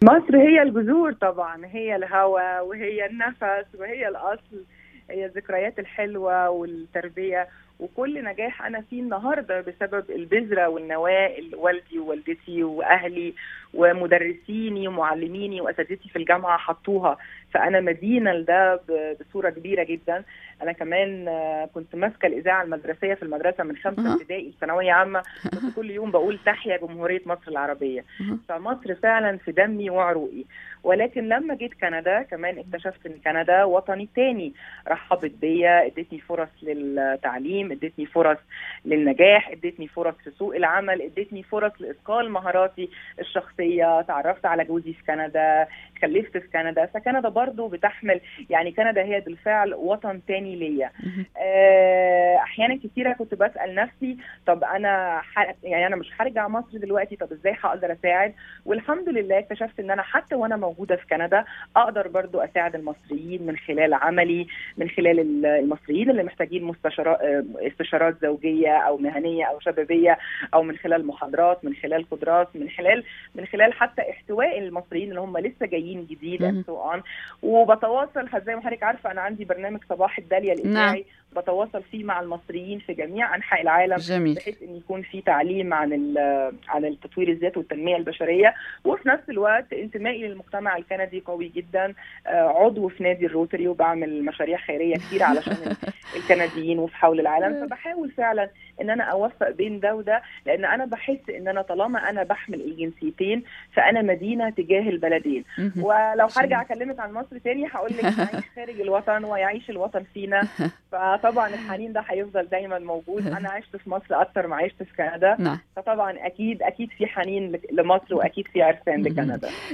مصر هي الجذور طبعا هي الهوى وهي النفس وهي الاصل هي الذكريات الحلوه والتربيه وكل نجاح انا فيه النهارده بسبب البذره والنواه اللي والدي ووالدتي واهلي ومدرسيني ومعلميني واساتذتي في الجامعه حطوها فانا مدينه لده بصوره كبيره جدا انا كمان كنت ماسكه الاذاعه المدرسيه في المدرسه من خمسه ابتدائي لثانويه عامه كنت كل يوم بقول تحيا جمهوريه مصر العربيه فمصر فعلا في دمي وعروقي ولكن لما جيت كندا كمان اكتشفت ان كندا وطني تاني رحبت بيا ادتني فرص للتعليم ادتني فرص للنجاح ادتني فرص في سوق العمل ادتني فرص لاثقال مهاراتي الشخصيه تعرفت على جوزي في كندا خلفت في كندا فكندا برضو بتحمل يعني كندا هي بالفعل وطن تاني ليا احيانا كثيره كنت بسال نفسي طب انا يعني انا مش هرجع مصر دلوقتي طب ازاي هقدر اساعد والحمد لله اكتشفت ان انا حتى وانا موجوده في كندا اقدر برضو اساعد المصريين من خلال عملي من خلال المصريين اللي محتاجين مستشارات استشارات زوجيه او مهنيه او شبابيه او من خلال محاضرات من خلال قدرات من خلال من خلال حتى احتواء المصريين اللي هم لسه جايين جديد اند سو اون وبتواصل زي ما حضرتك عارفه انا عندي برنامج صباح الداليه الاذاعي نعم. بتواصل فيه مع المصريين في جميع انحاء العالم جميل. بحيث ان يكون في تعليم عن عن التطوير الذات والتنميه البشريه وفي نفس الوقت انتمائي للمجتمع الكندي قوي جدا عضو في نادي الروتري وبعمل مشاريع خيريه كتير علشان الكنديين وفي حول العالم فبحاول فعلا ان انا اوفق بين ده وده لان انا بحس ان انا طالما انا بحمل الجنسيتين فانا مدينه تجاه البلدين ولو هرجع اكلمك عن مصر تاني هقول لك نعيش خارج الوطن ويعيش الوطن فينا فطبعا الحنين ده هيفضل دايما موجود انا عشت في مصر اكتر ما عشت في كندا نعم. فطبعا اكيد اكيد في حنين لمصر واكيد في عرفان لكندا